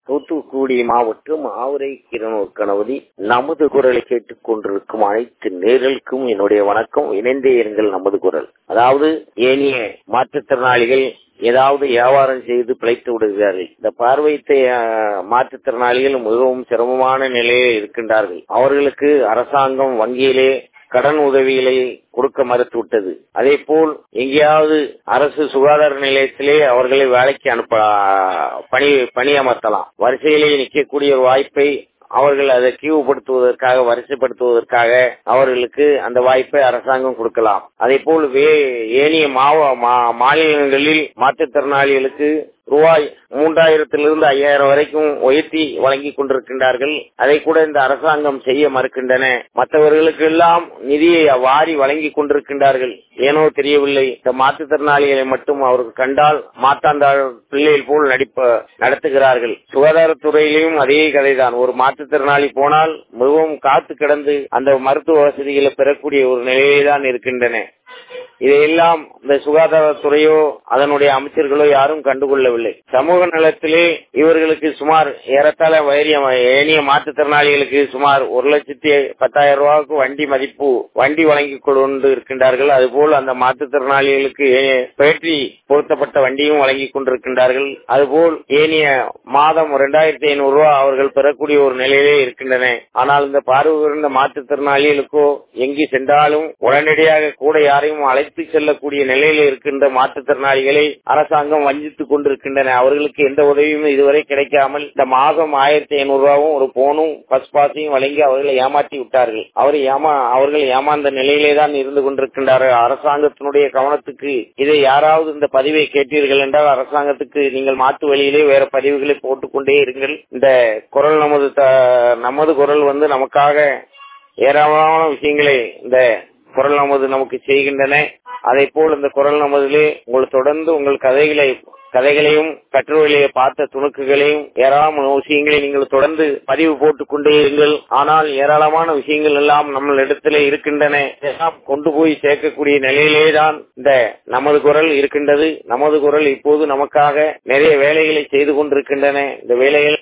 தூத்துக்குடி மாவட்டம் ஆவுரை கிரணூர் கணபதி நமது குரலை கேட்டுக் கொண்டிருக்கும் அனைத்து நேர்களுக்கும் என்னுடைய வணக்கம் இணைந்தே இருங்கள் நமது குரல் அதாவது ஏனைய மாற்றுத்திறனாளிகள் ஏதாவது வியாபாரம் செய்து பிழைத்து விடுகிறார்கள் இந்த பார்வையத்தை மாற்றுத்திறனாளிகள் மிகவும் சிரமமான நிலையில் இருக்கின்றார்கள் அவர்களுக்கு அரசாங்கம் வங்கியிலே கடன் உதவிகளை கொடுக்க மறுத்துவிட்டது அதே போல் எங்கேயாவது அரசு சுகாதார நிலையத்திலே அவர்களை வேலைக்கு அனுப்ப பணி பணியமர்த்தலாம் வரிசையிலே நிற்கக்கூடிய ஒரு வாய்ப்பை அவர்கள் அதை கியூபடுத்துவதற்காக வரிசைப்படுத்துவதற்காக அவர்களுக்கு அந்த வாய்ப்பை அரசாங்கம் கொடுக்கலாம் அதே போல் ஏனைய மாநிலங்களில் மாற்றுத்திறனாளிகளுக்கு ரூபாய் மூன்றாயிரத்திலிருந்து ஐயாயிரம் வரைக்கும் உயர்த்தி வழங்கி கொண்டிருக்கின்றார்கள் அதை கூட இந்த அரசாங்கம் செய்ய மறுக்கின்றன மற்றவர்களுக்கு எல்லாம் நிதியை வாரி வழங்கி கொண்டிருக்கின்றார்கள் ஏனோ தெரியவில்லை இந்த மாற்றுத்திறனாளிகளை மட்டும் அவர்கள் கண்டால் மாத்தாண்டாள் பிள்ளைகள் போல் நடிப்ப நடத்துகிறார்கள் சுகாதாரத்துறையிலும் அதே கதைதான் ஒரு மாற்றுத்திறனாளி போனால் மிகவும் காத்து கிடந்து அந்த மருத்துவ வசதிகளை பெறக்கூடிய ஒரு நிலையிலே தான் இருக்கின்றன இதையெல்லாம் இந்த சுகாதாரத்துறையோ அதனுடைய அமைச்சர்களோ யாரும் கண்டுகொள்ளவில்லை சமூக நலத்திலே இவர்களுக்கு சுமார் ஏறத்தாழ வைரிய ஏனைய மாற்றுத்திறனாளிகளுக்கு சுமார் ஒரு லட்சத்தி பத்தாயிரம் ரூபாய்க்கு வண்டி மதிப்பு வண்டி வழங்கி கொண்டு இருக்கின்றார்கள் அதுபோல் அந்த மாற்றுத்திறனாளிகளுக்கு பேட்டரி பொருத்தப்பட்ட வண்டியும் வழங்கி கொண்டிருக்கின்றார்கள் அதுபோல் ஏனைய மாதம் இரண்டாயிரத்தி ஐநூறு ரூபாய் அவர்கள் பெறக்கூடிய ஒரு நிலையிலே இருக்கின்றன ஆனால் இந்த பார்வை மாற்றுத்திறனாளிகளுக்கோ எங்கு சென்றாலும் உடனடியாக கூட யாரையும் அழைத்து செல்லக்கூடிய நிலையில் இருக்கின்ற மாற்றுத்திறனாளிகளை அரசாங்கம் வஞ்சித்துக் கொண்டிருக்கின்றன அவர்களுக்கு எந்த உதவியும் இதுவரை கிடைக்காமல் இந்த மாதம் ஆயிரத்தி ஐநூறு ரூபாவும் ஒரு போனும் பஸ் பாஸையும் வழங்கி அவர்களை ஏமாற்றி விட்டார்கள் அவர் ஏமா அவர்கள் ஏமாந்த நிலையிலே தான் இருந்து கொண்டிருக்கின்றார்கள் அரசாங்கத்தினுடைய கவனத்துக்கு இதை யாராவது இந்த பதிவை கேட்டீர்கள் என்றால் அரசாங்கத்துக்கு நீங்கள் மாற்று வழியிலே வேற பதிவுகளை போட்டுக்கொண்டே இருங்கள் இந்த குரல் நமது நமது குரல் வந்து நமக்காக ஏராளமான விஷயங்களை இந்த குரல் நமது நமக்கு செய்கின்றன அதே போல் இந்த குரல் நமதிலே உங்கள் தொடர்ந்து உங்கள் கதைகளை கதைகளையும் கட்டுரையிலே பார்த்த துணுக்குகளையும் ஏராளமான விஷயங்களை நீங்கள் தொடர்ந்து பதிவு போட்டுக் கொண்டே இருங்கள் ஆனால் ஏராளமான விஷயங்கள் எல்லாம் நம்மளிடத்திலே இருக்கின்றன எல்லாம் கொண்டு போய் சேர்க்கக்கூடிய நிலையிலே தான் இந்த நமது குரல் இருக்கின்றது நமது குரல் இப்போது நமக்காக நிறைய வேலைகளை செய்து கொண்டிருக்கின்றன இந்த வேலைகள்